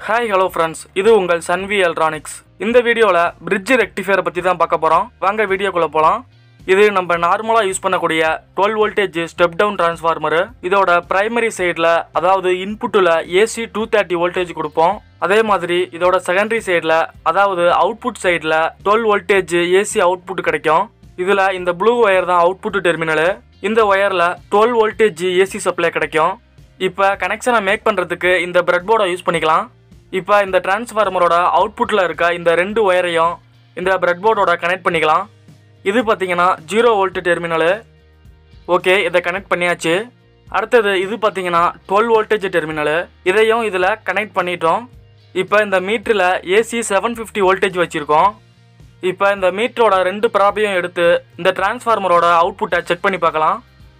hi hello friends இது உங்கள் Sanvi electronics இந்த வீடியோவில் பிரிட்ஜ் ரெக்டிஃபையரை பற்றி தான் பார்க்க போகிறோம் வாங்க வீடியோக்குள்ளே போகலாம் இது நம்ம நார்மலாக யூஸ் பண்ணக்கூடிய twelve voltage step down transformer இதோட பிரைமரி சைடில் அதாவது இன்புட்டில் ஏசி டூ தேர்ட்டி வோல்டேஜ் கொடுப்போம் அதே மாதிரி இதோட செகண்டரி சைடில் அதாவது அவுட்புட் சைடில் டுவெல் வோல்டேஜ் ஏசி அவுட்புட் கிடைக்கும் இதில் இந்த ப்ளூ ஒயர் தான் அவுட்புட் டெர்மினலு இந்த ஒயரில் டுவெல் வோல்டேஜ் ஏசி சப்ளை கிடைக்கும் இப்போ கனெக்ஷனை மேக் பண்ணுறதுக்கு இந்த பிரெட் போர்டை யூஸ் பண்ணிக்கலாம் இப்போ இந்த டிரான்ஸ்ஃபார்மரோட அவுட்புட்டில் இருக்க இந்த ரெண்டு ஒயரையும் இந்த பிரெட் போர்டோட கனெக்ட் பண்ணிக்கலாம் இது பார்த்தீங்கன்னா ஜீரோ வோல்ட் டெர்மினலு ஓகே இதை கனெக்ட் பண்ணியாச்சு அடுத்தது இது பார்த்தீங்கன்னா டுவெல் வோல்டேஜ் டெர்மினலு இதையும் இதில் கனெக்ட் பண்ணிட்டோம் இப்போ இந்த மீட்டரில் ஏசி செவன் ஃபிஃப்டி வோல்டேஜ் வச்சுருக்கோம் இப்போ இந்த மீட்டரோட ரெண்டு ப்ராப்பையும் எடுத்து இந்த டிரான்ஸ்ஃபார்மரோட அவுட்புட்டை செக் பண்ணி பார்க்கலாம்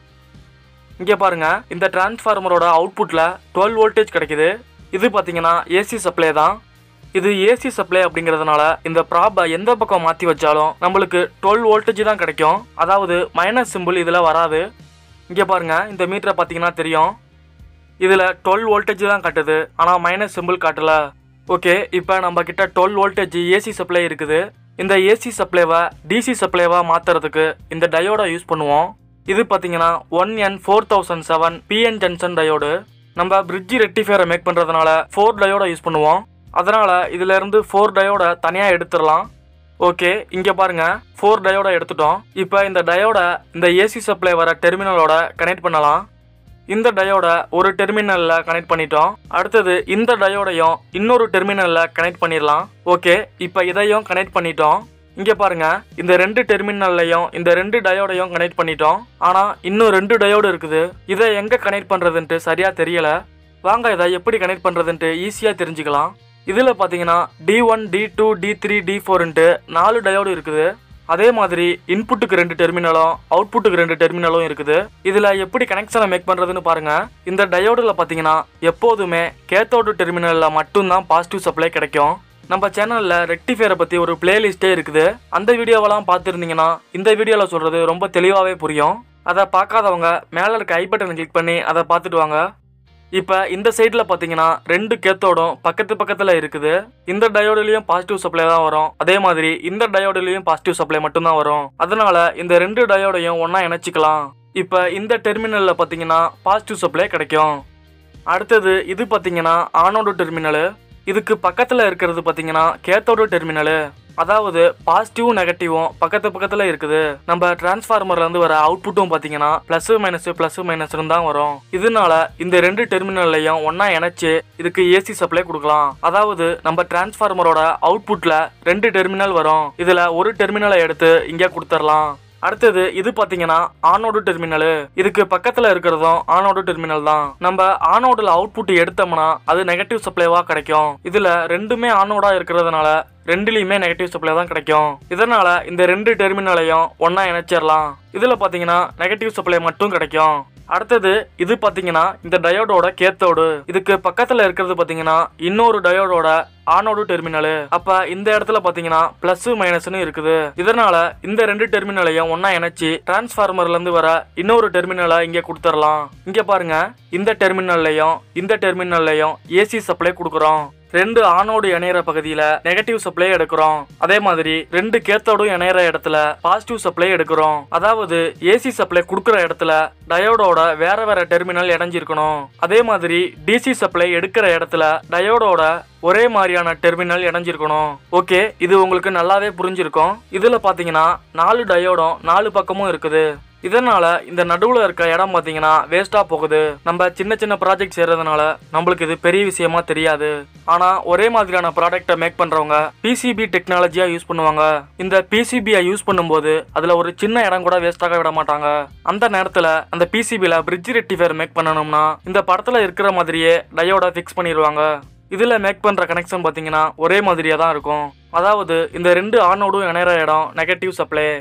இங்கே பாருங்க இந்த டிரான்ஸ்ஃபார்மரோட அவுட்புட்டில் டுவெல் வோல்டேஜ் கிடைக்குது இது பார்த்தீங்கன்னா ஏசி சப்ளை தான் இது ஏசி சப்ளை அப்படிங்கிறதுனால இந்த ப்ராப்பை எந்த பக்கம் மாற்றி வச்சாலும் நம்மளுக்கு டுவெல் வோல்டேஜ் தான் கிடைக்கும் அதாவது மைனஸ் சிம்பிள் இதில் வராது இங்கே பாருங்க இந்த மீட்டரை பார்த்தீங்கன்னா தெரியும் இதில் டுவெல் வோல்டேஜ் தான் காட்டுது ஆனால் மைனஸ் சிம்பிள் காட்டல ஓகே இப்போ நம்ம கிட்ட டுவெல் வோல்டேஜ் ஏசி சப்ளை இருக்குது இந்த ஏசி சப்ளைவை டிசி சப்ளைவாக மாற்றுறதுக்கு இந்த டயோடை யூஸ் பண்ணுவோம் இது பார்த்தீங்கன்னா one N four thousand seven PN junction diode நம்ம பிரிட்ஜ் ரெக்டிஃபையரை மேக் பண்ணுறதுனால ஃபோர் டயோடை யூஸ் பண்ணுவோம் அதனால் இதுல இருந்து ஃபோர் டயோடை தனியாக எடுத்துடலாம் ஓகே இங்கே பாருங்க ஃபோர் டயோடை எடுத்துட்டோம் இப்போ இந்த டயோடை இந்த ஏசி சப்ளை வர டெர்மினலோட கனெக்ட் பண்ணலாம் இந்த டயோடை ஒரு டெர்மினலில் கனெக்ட் பண்ணிட்டோம் அடுத்தது இந்த டயோடையும் இன்னொரு டெர்மினலில் கனெக்ட் பண்ணிடலாம் ஓகே இப்போ இதையும் கனெக்ட் பண்ணிட்டோம் இங்கே பாருங்க இந்த ரெண்டு டெர்மினல்லையும் இந்த ரெண்டு டயோடையும் கனெக்ட் பண்ணிட்டோம் ஆனால் இன்னும் ரெண்டு டயோடு இருக்குது இதை எங்கே கனெக்ட் பண்ணுறதுன்ட்டு சரியாக தெரியல வாங்க இதை எப்படி கனெக்ட் பண்ணுறதுன்ட்டு ஈஸியாக தெரிஞ்சுக்கலாம் இதில் பார்த்தீங்கன்னா D one D two D three D ஃபோர்ன்ட்டு நாலு டயோடு இருக்குது அதே மாதிரி இன்புட்டுக்கு ரெண்டு டெர்மினலும் அவுட்புட்டுக்கு ரெண்டு டெர்மினலும் இருக்குது இதில் எப்படி கனெக்ஷனை மேக் பண்ணுறதுன்னு பாருங்க இந்த டயோடில் பார்த்தீங்கன்னா எப்போதுமே கேத்தோடு டெர்மினலில் மட்டும்தான் பாசிட்டிவ் சப்ளை கிடைக்கும் நம்ம சேனலில் ரெக்டிஃபையரை பற்றி ஒரு பிளேலிஸ்ட்டே இருக்குது அந்த வீடியோவெல்லாம் பார்த்துருந்தீங்கன்னா இந்த வீடியோவில் சொல்கிறது ரொம்ப தெளிவாகவே புரியும் அதை பார்க்காதவங்க மேலே இருக்க ஐ பட்டனை கிளிக் பண்ணி அதை பார்த்துட்டு வாங்க இப்போ இந்த சைடில் பார்த்தீங்கன்னா ரெண்டு கேத்தோடும் பக்கத்து பக்கத்தில் இருக்குது இந்த டயோடுலேயும் பாசிட்டிவ் சப்ளை தான் வரும் அதே மாதிரி இந்த டயோடுலேயும் பாசிட்டிவ் சப்ளை மட்டும்தான் வரும் அதனால இந்த ரெண்டு டயோடையும் ஒன்றா இணைச்சிக்கலாம் இப்போ இந்த டெர்மினலில் பார்த்தீங்கன்னா பாசிட்டிவ் சப்ளை கிடைக்கும் அடுத்தது இது பார்த்தீங்கன்னா ஆனோடு டெர்மினலு இதுக்கு பக்கத்தில் இருக்கிறது பார்த்தீங்கன்னா கேத்தோடு டெர்மினலு அதாவது பாசிட்டிவும் நெகட்டிவும் பக்கத்து பக்கத்தில் இருக்குது நம்ம டிரான்ஸ்ஃபார்மர்ல இருந்து வர அவுட்புட்டும் பார்த்தீங்கன்னா ப்ளஸ் மைனஸ் ப்ளஸ் மைனஸ் தான் வரும் இதனால இந்த ரெண்டு டெர்மினல்லையும் ஒன்றா இணைச்சு இதுக்கு ஏசி சப்ளை கொடுக்கலாம் அதாவது நம்ம டிரான்ஸ்ஃபார்மரோட அவுட்புட்ல ரெண்டு டெர்மினல் வரும் இதுல ஒரு டெர்மினலை எடுத்து இங்கே கொடுத்துடலாம் அடுத்தது இது பாத்தீங்கன்னா ஆனோடு டெர்மினலு இதுக்கு பக்கத்துல இருக்கிறதும் ஆனோடு டெர்மினல் தான் நம்ம ஆனோடுல அவுட்புட் எடுத்தோம்னா அது நெகட்டிவ் சப்ளைவா கிடைக்கும் இதுல ரெண்டுமே ஆனோடா இருக்கிறதுனால ரெண்டுலயுமே நெகட்டிவ் சப்ளை தான் கிடைக்கும் இதனால இந்த ரெண்டு டெர்மினலையும் ஒண்ணா இணைச்சிடலாம் இதுல பாத்தீங்கன்னா நெகட்டிவ் சப்ளை மட்டும் கிடைக்கும் அடுத்தது இது பாத்தீங்கன்னா இந்த டயோடோட கேத்தோடு இதுக்கு பக்கத்துல இருக்கிறது பாத்தீங்கன்னா இன்னொரு டயோடோட ஆனோடு டெர்மினலு அப்ப இந்த இடத்துல பாத்தீங்கன்னா பிளஸ் மைனஸ்னு இருக்குது இதனால இந்த ரெண்டு டெர்மினலையும் ஒண்ணா இணைச்சு டிரான்ஸ்ஃபார்மர்ல இருந்து வர இன்னொரு டெர்மினலை இங்க கொடுத்துடலாம் இங்க பாருங்க இந்த டெர்மினல்லையும் இந்த டெர்மினல்லையும் ஏசி சப்ளை கொடுக்குறோம் ரெண்டு ஆனோடு இணையிற பகுதியில நெகட்டிவ் சப்ளை எடுக்கிறோம் அதே மாதிரி ரெண்டு கேத்தோடும் இணையிற இடத்துல பாசிட்டிவ் சப்ளை எடுக்கிறோம் அதாவது ஏசி சப்ளை கொடுக்குற இடத்துல டயோடோட வேற வேற டெர்மினல் இணைஞ்சிருக்கணும் அதே மாதிரி டிசி சப்ளை எடுக்கிற இடத்துல டயோடோட ஒரே மாதிரியான டெர்மினல் இணைஞ்சிருக்கணும் ஓகே இது உங்களுக்கு நல்லாவே புரிஞ்சிருக்கும் இதுல பாத்தீங்கன்னா நாலு டயோடும் நாலு பக்கமும் இருக்குது இதனால இந்த நடுவுல இருக்க இடம் பாத்தீங்கன்னா வேஸ்டா போகுது நம்ம சின்ன சின்ன ப்ராஜெக்ட் செய்யறதுனால நம்மளுக்கு இது பெரிய விஷயமா தெரியாது ஆனா ஒரே மாதிரியான ப்ராடக்ட்டை மேக் பண்றவங்க பிசிபி டெக்னாலஜியா யூஸ் பண்ணுவாங்க இந்த பிசிபியை யூஸ் பண்ணும்போது அதுல ஒரு சின்ன இடம் கூட வேஸ்டாக விட மாட்டாங்க அந்த நேரத்துல அந்த பிசிபில பிரிட்ஜ் ரெக்டிஃபையர் மேக் பண்ணணும்னா இந்த படத்துல இருக்கிற மாதிரியே டயோட ஃபிக்ஸ் பண்ணிடுவாங்க இதுல மேக் பண்ற கனெக்ஷன் பாத்தீங்கன்னா ஒரே மாதிரியா தான் இருக்கும் அதாவது இந்த ரெண்டு ஆனோடும் இணையிற இடம் நெகட்டிவ் சப்ளை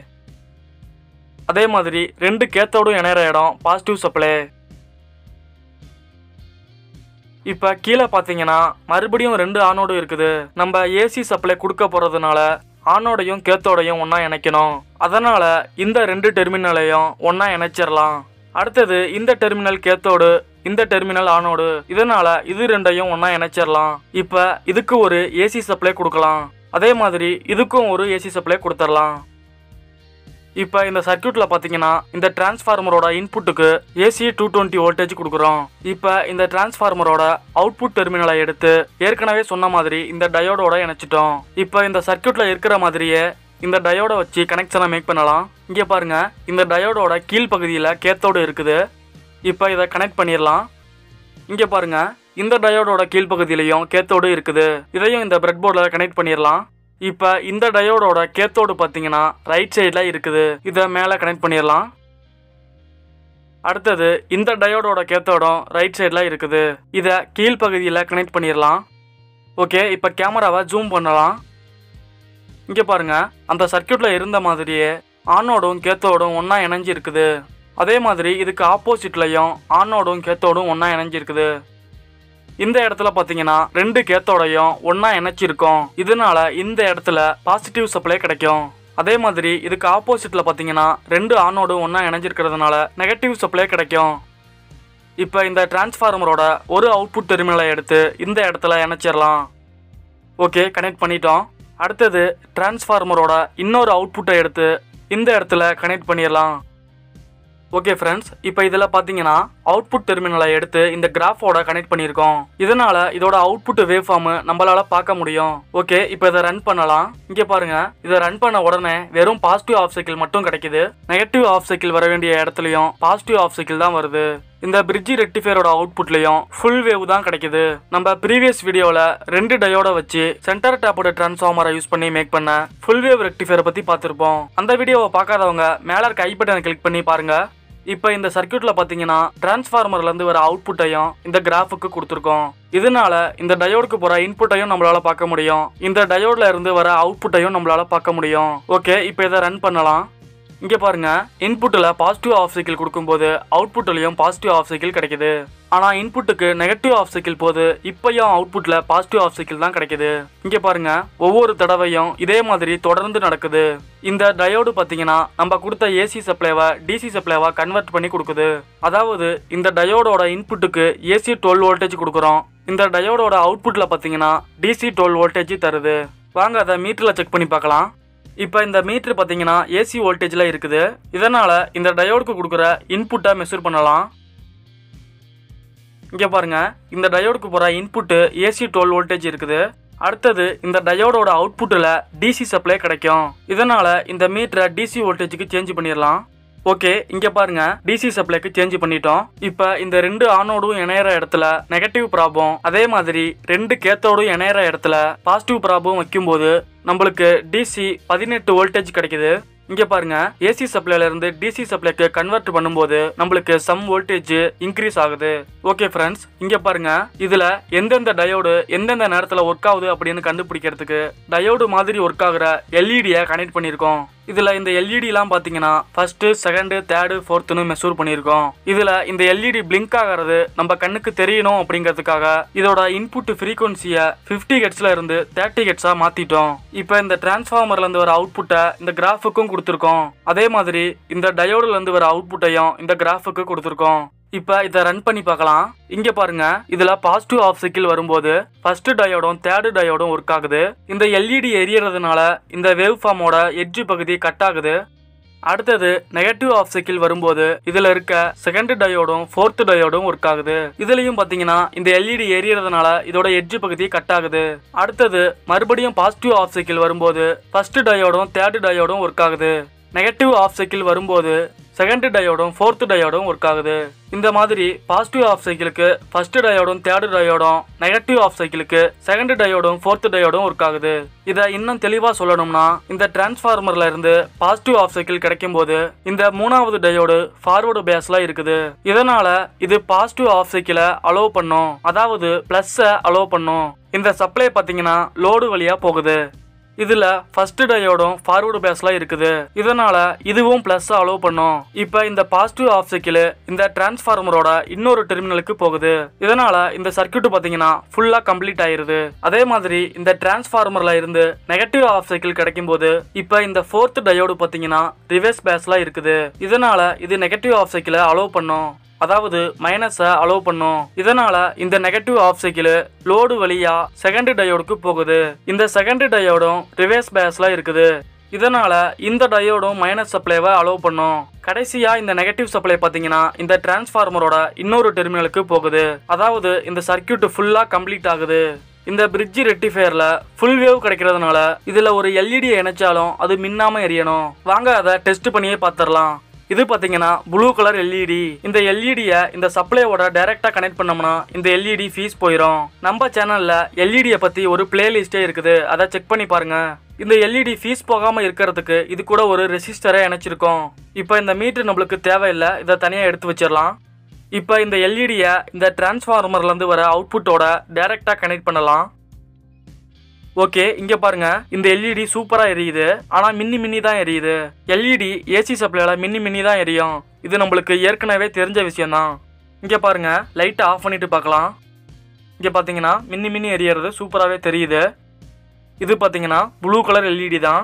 அதே மாதிரி ரெண்டு கேத்தோடும் இணையிற இடம் பாசிட்டிவ் சப்ளை இப்போ கீழே பார்த்தீங்கன்னா மறுபடியும் ரெண்டு ஆனோடு இருக்குது நம்ம ஏசி சப்ளை கொடுக்க போகிறதுனால ஆனோடையும் கேத்தோடையும் ஒன்றா இணைக்கணும் அதனால் இந்த ரெண்டு டெர்மினலையும் ஒன்றா இணைச்சிடலாம் அடுத்தது இந்த டெர்மினல் கேத்தோடு இந்த டெர்மினல் ஆனோடு இதனால இது ரெண்டையும் ஒண்ணா இணைச்சிடலாம் இப்ப இதுக்கு ஒரு ஏசி சப்ளை கொடுக்கலாம் அதே மாதிரி இதுக்கும் ஒரு ஏசி சப்ளை கொடுத்துடலாம் இப்போ இந்த சர்க்யூட்ல பாத்தீங்கன்னா இந்த டிரான்ஸ்ஃபார்மரோட இன்புட்டுக்கு ஏசி டூ டுவெண்ட்டி வோல்டேஜ் கொடுக்குறோம் இப்போ இந்த டிரான்ஸ்ஃபார்மரோட அவுட்புட் டெர்மினலை எடுத்து ஏற்கனவே சொன்ன மாதிரி இந்த டயோடோட இணைச்சிட்டோம் இப்போ இந்த சர்க்யூட்ல இருக்கிற மாதிரியே இந்த டயோட வச்சு கனெக்ஷனை மேக் பண்ணலாம் இங்கே பாருங்க இந்த டயோடோட கீழ் பகுதியில் கேத்தோடு இருக்குது இப்போ இதை கனெக்ட் பண்ணிடலாம் இங்கே பாருங்க இந்த டயோடோட கீழ்ப்பகுதியிலையும் கேத்தோடு இருக்குது இதையும் இந்த பிரெட் போர்டில் கனெக்ட் பண்ணிடலாம் இப்போ இந்த டயோடோட கேத்தோடு பார்த்தீங்கன்னா ரைட் சைடில் இருக்குது இதை மேலே கனெக்ட் பண்ணிடலாம் அடுத்தது இந்த டயோடோட கேத்தோடும் ரைட் சைடில் இருக்குது இதை கீழ்ப்பகுதியில் கனெக்ட் பண்ணிடலாம் ஓகே இப்போ கேமராவை ஜூம் பண்ணலாம் இங்கே பாருங்க அந்த சர்க்யூட்டில் இருந்த மாதிரியே ஆனோடும் கேத்தோடும் ஒன்றா இணைஞ்சு இருக்குது அதே மாதிரி இதுக்கு ஆப்போசிட்லையும் ஆனோடும் கேத்தோடும் ஒன்றா இணைஞ்சிருக்குது இந்த இடத்துல பார்த்தீங்கன்னா ரெண்டு கேத்தோடையும் ஒன்றா இணைச்சிருக்கோம் இதனால இந்த இடத்துல பாசிட்டிவ் சப்ளை கிடைக்கும் அதே மாதிரி இதுக்கு ஆப்போசிட்ல பார்த்தீங்கன்னா ரெண்டு ஆனோடும் ஒன்றா இணைஞ்சிருக்கிறதுனால நெகட்டிவ் சப்ளை கிடைக்கும் இப்போ இந்த டிரான்ஸ்ஃபார்மரோட ஒரு அவுட்புட் டெர்மினலை எடுத்து இந்த இடத்துல இணைச்சிடலாம் ஓகே கனெக்ட் பண்ணிட்டோம் அடுத்தது டிரான்ஸ்ஃபார்மரோட இன்னொரு அவுட்புட்டை எடுத்து இந்த இடத்துல கனெக்ட் பண்ணிடலாம் ஓகே ஃப்ரெண்ட்ஸ் இப்போ இதில் பார்த்தீங்கன்னா அவுட்புட் டெர்மினலை எடுத்து இந்த கிராஃபோட கனெக்ட் பண்ணியிருக்கோம் இதனால இதோட அவுட்புட் வேவ் ஃபார்ம் நம்மளால பார்க்க முடியும் ஓகே இப்போ இதை ரன் பண்ணலாம் இங்கே பாருங்க இதை ரன் பண்ண உடனே வெறும் பாசிட்டிவ் ஆஃப் சைக்கிள் மட்டும் கிடைக்குது நெகட்டிவ் ஆஃப் சைக்கிள் வர வேண்டிய இடத்துலையும் பாசிட்டிவ் ஆஃப் சைக்கிள் தான் வருது இந்த பிரிட்ஜி ரெக்டிஃபையரோட அவுட்புட்லையும் ஃபுல் வேவ் தான் கிடைக்குது நம்ம ப்ரீவியஸ் வீடியோவில் ரெண்டு டயோட வச்சு சென்டர் டேப்போட டிரான்ஸ்ஃபார்மரை யூஸ் பண்ணி மேக் பண்ண ஃபுல் வேவ் ரெக்டிஃபையரை பற்றி பார்த்துருப்போம் அந்த வீடியோவை பார்க்காதவங்க மேலே இருக்க ஐ பட்டனை கிளிக் பண்ணி பாருங்க இப்போ இந்த சர்க்யூட்ல பார்த்தீங்கன்னா டிரான்ஸ்ஃபார்மர்ல இருந்து வர அவுட்புட்டையும் இந்த கிராஃபுக்கு கொடுத்துருக்கோம் இதனால இந்த டயோடுக்கு போற இன்புட்டையும் நம்மளால பார்க்க முடியும் இந்த டயோட்ல இருந்து வர அவுட்புட்டையும் நம்மளால பார்க்க முடியும் ஓகே இப்போ இதை ரன் பண்ணலாம் இங்க பாருங்க இன்புட்ல பாசிட்டிவ் ஆஃப் சைக்கிள் கொடுக்கும்போது அவுட்புட்லயும் பாசிட்டிவ் ஆஃப் சைக்கிள் கிடைக்குது ஆனா இன்புட்டுக்கு நெகட்டிவ் ஆஃப் சைக்கிள் போது இப்பயும் அவுட்புட்ல பாசிட்டிவ் ஆஃப் சைக்கிள் தான் கிடைக்குது இங்க பாருங்க ஒவ்வொரு தடவையும் இதே மாதிரி தொடர்ந்து நடக்குது இந்த டயோடு பாத்தீங்கன்னா நம்ம கொடுத்த ஏசி சப்ளைவை டிசி சப்ளைவா கன்வெர்ட் பண்ணி கொடுக்குது அதாவது இந்த டயோடோட இன்புட்டுக்கு ஏசி டுவெல் வோல்டேஜ் கொடுக்குறோம் இந்த டயோடோட அவுட்புட்ல பாத்தீங்கன்னா டிசி டுவெல் வோல்டேஜ் தருது வாங்க அதை மீட்டர்ல செக் பண்ணி பார்க்கலாம் இப்போ இந்த மீட்டர் பார்த்தீங்கன்னா ஏசி வோல்டேஜில் இருக்குது இதனால் இந்த டயோடுக்கு கொடுக்குற இன்புட்டை மெஷர் பண்ணலாம் இங்கே பாருங்க இந்த டயோடுக்கு போகிற இன்புட்டு ஏசி டுவெல் வோல்டேஜ் இருக்குது அடுத்தது இந்த டயோடோட அவுட்புட்டில் டிசி சப்ளை கிடைக்கும் இதனால் இந்த மீட்டரை டிசி வோல்டேஜுக்கு சேஞ்ச் பண்ணிடலாம் ஓகே இங்க பாருங்க டிசி சப்ளைக்கு சேஞ்ச் பண்ணிட்டோம் இப்போ இந்த ரெண்டு ஆனோடும் இணையற இடத்துல நெகட்டிவ் ப்ராபம் அதே மாதிரி ரெண்டு கேத்தோடும் இணையற இடத்துல பாசிட்டிவ் ப்ராபம் வைக்கும்போது நம்மளுக்கு டிசி பதினெட்டு வோல்டேஜ் கிடைக்குது இங்க பாருங்க ஏசி சப்ளைல இருந்து டிசி சப்ளைக்கு கன்வெர்ட் பண்ணும்போது நம்மளுக்கு சம் வோல்டேஜ் இன்க்ரீஸ் ஆகுது ஓகே ஃப்ரெண்ட்ஸ் இங்க பாருங்க இதுல எந்தெந்த டயோடு எந்தெந்த நேரத்துல ஒர்க் ஆகுது அப்படின்னு கண்டுபிடிக்கிறதுக்கு டயோடு மாதிரி ஒர்க் ஆகுற எல்இடியை கனெக்ட் பண்ணியிருக்கோம் இதுல இந்த எல்இடிலாம் பாத்தீங்கன்னா ஃபர்ஸ்ட் செகண்ட் தேர்டு ஃபோர்த்துன்னு மெஷூர் பண்ணியிருக்கோம் இதுல இந்த எல்இடி பிளிங்க் ஆகிறது நம்ம கண்ணுக்கு தெரியணும் அப்படிங்கிறதுக்காக இதோட இன்புட் ஃப்ரீக்வன்சியை 50 ஹெட்ஸ்ல இருந்து தேர்ட்டி ஹெட்ஸா மாத்திட்டோம் இப்போ இந்த டிரான்ஸ்ஃபார்மர்ல இருந்து வர அவுட்புட்டை இந்த கிராஃபுக்கும் கொடுத்துருக்கோம் அதே மாதிரி இந்த டயோடுல இருந்து வர அவுட்புட்டையும் இந்த கிராஃபுக்கு கொடுத்துருக்கோம் இப்போ இதை ரன் பண்ணி பார்க்கலாம் இங்க பாருங்க இதுல பாசிட்டிவ் ஆஃப் சைக்கிள் வரும்போது ஃபர்ஸ்ட் டயோடும் தேர்டு டயோடும் ஒர்க் ஆகுது இந்த எல்இடி எரியறதுனால இந்த வேவ் ஃபார்மோட எட்ஜ் பகுதி கட் ஆகுது அடுத்தது நெகட்டிவ் ஆஃப் சைக்கிள் வரும்போது இதுல இருக்க செகண்ட் டயோடும் ஃபோர்த் டயோடும் ஒர்க் ஆகுது இதுலயும் பாத்தீங்கன்னா இந்த எல்இடி எரியறதுனால இதோட எட்ஜ் பகுதி கட் ஆகுது அடுத்தது மறுபடியும் பாசிட்டிவ் ஆஃப் சைக்கிள் வரும்போது ஃபர்ஸ்ட் டயோடும் தேர்ட் டயோடும் ஒர்க் ஆகுது நெகட்டிவ் ஆஃப் சைக்கிள் வரும்போது செகண்ட் டயோடும் ஃபோர்த் டயோடும் ஒர்க் ஆகுது இந்த மாதிரி பாசிட்டிவ் ஆஃப் சைக்கிளுக்கு ஃபர்ஸ்ட் டயோடும் தேர்ட் டயோடும் நெகட்டிவ் ஆஃப் சைக்கிளுக்கு செகண்ட் டயோடும் ஃபோர்த் டயோடும் ஒர்க் ஆகுது இதை இன்னும் தெளிவா சொல்லணும்னா இந்த டிரான்ஸ்ஃபார்மர்ல இருந்து பாசிட்டிவ் ஆஃப் சைக்கிள் கிடைக்கும் போது இந்த மூணாவது டயோடு ஃபார்வர்டு பேஸ்ல இருக்குது இதனால இது பாசிட்டிவ் ஆஃப் சைக்கிளை அலோவ் பண்ணும் அதாவது பிளஸ்ஸை அலோவ் பண்ணும் இந்த சப்ளை பார்த்தீங்கன்னா லோடு வழியா போகுது இதுல ஃபர்ஸ்ட் டயோடும் ஃபார்வர்டு பேஸ்ல இருக்குது இதனால இதுவும் பிளஸ் அலோவ் பண்ணும் இப்போ இந்த பாசிட்டிவ் ஆஃப் சைக்கிள் இந்த டிரான்ஸ்ஃபார்மரோட இன்னொரு டெர்மினலுக்கு போகுது இதனால இந்த சர்க்யூட் பாத்தீங்கன்னா ஃபுல்லா கம்ப்ளீட் ஆயிருது அதே மாதிரி இந்த டிரான்ஸ்ஃபார்மர்ல இருந்து நெகட்டிவ் ஆஃப் சைக்கிள் கிடைக்கும் போது இப்போ இந்த ஃபோர்த் டயோடு பாத்தீங்கன்னா ரிவர்ஸ் பேஸ்ல இருக்குது இதனால இது நெகட்டிவ் ஆஃப் சைக்கிளை அலோவ் பண்ணும் அதாவது மைனஸை அலோவ் பண்ணும் இதனால இந்த நெகட்டிவ் ஆஃப் சைக்கிள் லோடு வழியா செகண்ட் டயோடுக்கு போகுது இந்த செகண்ட் டயோடும் ரிவர்ஸ் பேஸ்ல இருக்குது இதனால இந்த டயோடும் மைனஸ் சப்ளைவை அலோவ் பண்ணும் கடைசியா இந்த நெகட்டிவ் சப்ளை பாத்தீங்கன்னா இந்த டிரான்ஸ்ஃபார்மரோட இன்னொரு டெர்மினலுக்கு போகுது அதாவது இந்த சர்க்கியூட் ஃபுல்லா கம்ப்ளீட் ஆகுது இந்த பிரிட்ஜ் ரெட்டிஃபயர்ல ஃபுல் வேவ் கிடைக்கிறதுனால இதுல ஒரு எல்இடி இணைச்சாலும் அது மின்னாம எரியணும் வாங்க அதை டெஸ்ட் பண்ணியே பார்த்துடலாம் இது பாத்தீங்கன்னா ப்ளூ கலர் எல்இடி இந்த எல்இடிய இந்த சப்ளையோட டைரக்டா கனெக்ட் பண்ணோம்னா இந்த எல்இடி ஃபீஸ் போயிடும் நம்ம சேனல்ல எல்இடிய பத்தி ஒரு பிளேலிஸ்டே இருக்குது அதை செக் பண்ணி பாருங்க இந்த எல்இடி ஃபீஸ் போகாம இருக்கிறதுக்கு இது கூட ஒரு ரெசிஸ்டரை இணைச்சிருக்கோம் இப்போ இந்த மீட்டர் நம்மளுக்கு தேவையில்லை இதை தனியா எடுத்து வச்சிடலாம் இப்போ இந்த எல்இடியை இந்த டிரான்ஸ்ஃபார்மர்லேருந்து வர அவுட்புட்டோட டைரெக்டாக கனெக்ட் பண்ணலாம் ஓகே இங்க பாருங்க இந்த எல்இடி சூப்பரா எரியுது ஆனா மின்னி மின்னி தான் எரியுது எல்இடி ஏசி சப்ளைல மின்னி மின்னி தான் எரியும் இது நம்மளுக்கு ஏற்கனவே தெரிஞ்ச விஷயம் தான் இங்க பாருங்க லைட்டை ஆஃப் பண்ணிட்டு பார்க்கலாம் இங்க பாத்தீங்கன்னா மின்னி மின்னி எரியறது சூப்பராகவே தெரியுது இது பாத்தீங்கன்னா ப்ளூ கலர் எல்இடி தான்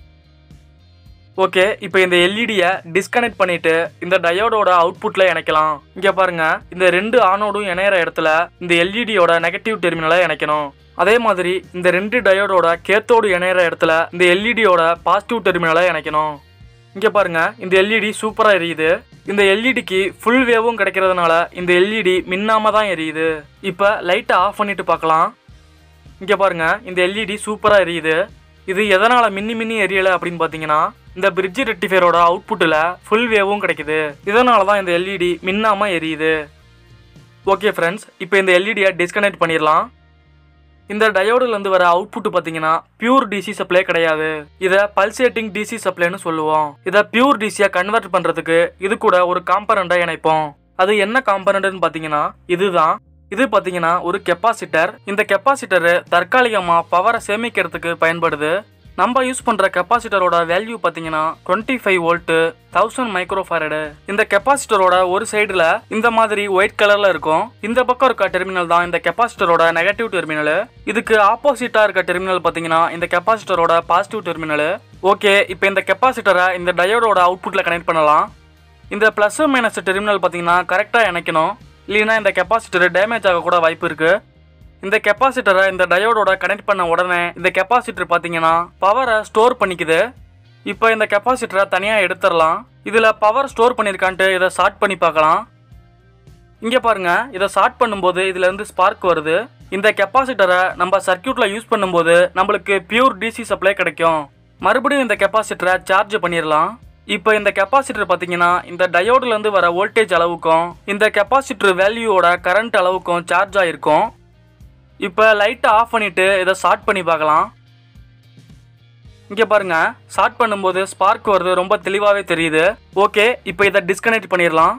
ஓகே இப்போ இந்த எல்இடியை டிஸ்கனெக்ட் பண்ணிட்டு இந்த டயோடோட அவுட்புட்ல இணைக்கலாம் இங்க பாருங்க இந்த ரெண்டு ஆனோடும் இணையிற இடத்துல இந்த எல்இடியோட நெகட்டிவ் டெர்மினலை இணைக்கணும் அதே மாதிரி இந்த ரெண்டு டயோடோட கேத்தோடு இணையிற இடத்துல இந்த எல்இடியோட பாசிட்டிவ் டெர்மினலை இணைக்கணும் இங்க பாருங்க இந்த எல்இடி சூப்பரா எரியுது இந்த எல்இடிக்கு ஃபுல் வேவும் கிடைக்கிறதுனால இந்த எல்இடி மின்னாம தான் எரியுது இப்போ லைட்டை ஆஃப் பண்ணிட்டு பார்க்கலாம் இங்க பாருங்க இந்த எல்இடி சூப்பரா எரியுது இது எதனால மின்னி மின்னி எரியல அப்படின்னு பாத்தீங்கன்னா இந்த பிரிட்ஜ் ரெட்டிஃபயரோட அவுட்புட்டில் ஃபுல் வேவும் கிடைக்குது இதனால தான் இந்த எல்இடி மின்னாம எரியுது ஓகே ஃப்ரெண்ட்ஸ் இப்போ இந்த எல்இடியை டிஸ்கனெக்ட் பண்ணிடலாம் இந்த டயோடுல இருந்து வர அவுட்புட் பாத்தீங்கன்னா பியூர் டிசி சப்ளை கிடையாது இத பல்சேட்டிங் டிசி சப்ளைன்னு சொல்லுவோம் இத பியூர் டிசியா கன்வெர்ட் பண்றதுக்கு இது கூட ஒரு காம்பனண்டை இணைப்போம் அது என்ன காம்பனண்ட்னு பாத்தீங்கன்னா இதுதான் இது பாத்தீங்கன்னா ஒரு கெப்பாசிட்டர் இந்த கெப்பாசிட்டர் தற்காலிகமா பவரை சேமிக்கிறதுக்கு பயன்படுது நம்ம யூஸ் பண்ற கெப்பாசிட்டரோட வேல்யூ பாத்தீங்கன்னா twenty five volt thousand microfarad இந்த கெப்பாசிட்டரோட ஒரு சைடுல இந்த மாதிரி ஒயிட் கலர்ல இருக்கும் இந்த பக்கம் இருக்க டெர்மினல் தான் இந்த கெப்பாசிட்டரோட நெகட்டிவ் டெர்மினல் இதுக்கு ஆப்போசிட்டா இருக்க டெர்மினல் பாத்தீங்கன்னா இந்த கெப்பாசிட்டரோட பாசிட்டிவ் டெர்மினல் ஓகே இப்போ இந்த கெப்பாசிட்டரை இந்த டயோடோட அவுட்புட்ல கனெக்ட் பண்ணலாம் இந்த ப்ளஸ் மைனஸ் டெர்மினல் பார்த்தீங்கன்னா கரெக்டாக இணைக்கணும் இல்லைன்னா இந்த கெப்பாசிட்டர் டேமேஜ் ஆக கூட வாய்ப்பு இருக்கு இந்த கெப்பாசிட்டரை இந்த டயோடோட கனெக்ட் பண்ண உடனே இந்த கெப்பாசிட்டர் பார்த்தீங்கன்னா பவரை ஸ்டோர் பண்ணிக்குது இப்போ இந்த கெப்பாசிட்டரை தனியாக எடுத்துடலாம் இதில் பவர் ஸ்டோர் பண்ணியிருக்கான்ட்டு இதை ஷார்ட் பண்ணி பார்க்கலாம் இங்கே பாருங்க இதை ஷார்ட் பண்ணும்போது இதுல இருந்து ஸ்பார்க் வருது இந்த கெப்பாசிட்டரை நம்ம சர்க்கியூட்ல யூஸ் பண்ணும்போது நம்மளுக்கு பியூர் டிசி சப்ளை கிடைக்கும் மறுபடியும் இந்த கெப்பாசிட்டரை சார்ஜ் பண்ணிடலாம் இப்போ இந்த கெப்பாசிட்டர் பார்த்தீங்கன்னா இந்த டயோடுல இருந்து வர வோல்டேஜ் அளவுக்கும் இந்த கெப்பாசிட்டர் வேல்யூவோட கரண்ட் அளவுக்கும் சார்ஜ் ஆயிருக்கும் இப்போ லைட்டை ஆஃப் பண்ணிட்டு இதை ஷார்ட் பண்ணி பார்க்கலாம் இங்கே பாருங்க ஷார்ட் பண்ணும்போது ஸ்பார்க் வருது ரொம்ப தெளிவாகவே தெரியுது ஓகே இப்போ இதை டிஸ்கனெக்ட் பண்ணிடலாம்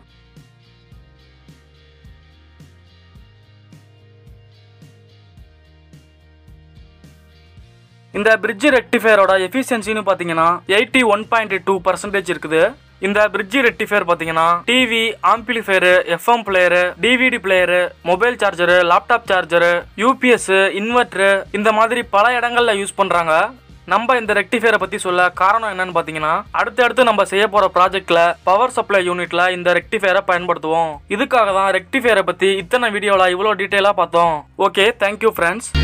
இந்த பிரிட்ஜ் ரெக்டிஃபயரோட எஃபிஷியன்சின்னு பார்த்தீங்கன்னா eighty one point two percentage இருக்குது இந்த பிரிட்ஜ் ரெக்டிஃபயர் பார்த்தீங்கன்னா TV amplifier FM player DVD player mobile charger laptop charger UPS inverter இந்த மாதிரி பல இடங்கள்ல யூஸ் பண்றாங்க நம்ம இந்த ரெக்டிஃபயரை பத்தி சொல்ல காரணம் என்னன்னு பாத்தீங்கன்னா அடுத்தடுத்து நம்ம செய்ய போற ப்ராஜெக்ட்ல பவர் சப்ளை யூனிட்ல இந்த ரெக்டிஃபயரை பயன்படுத்துவோம் இதுக்காக தான் ரெக்டிஃபயரை பத்தி இத்தனை வீடியோல இவ்வளோ டீட்டெயிலா பார்த்தோம் ஓகே தேங்க்யூ ஃப்ரெண்ட்ஸ்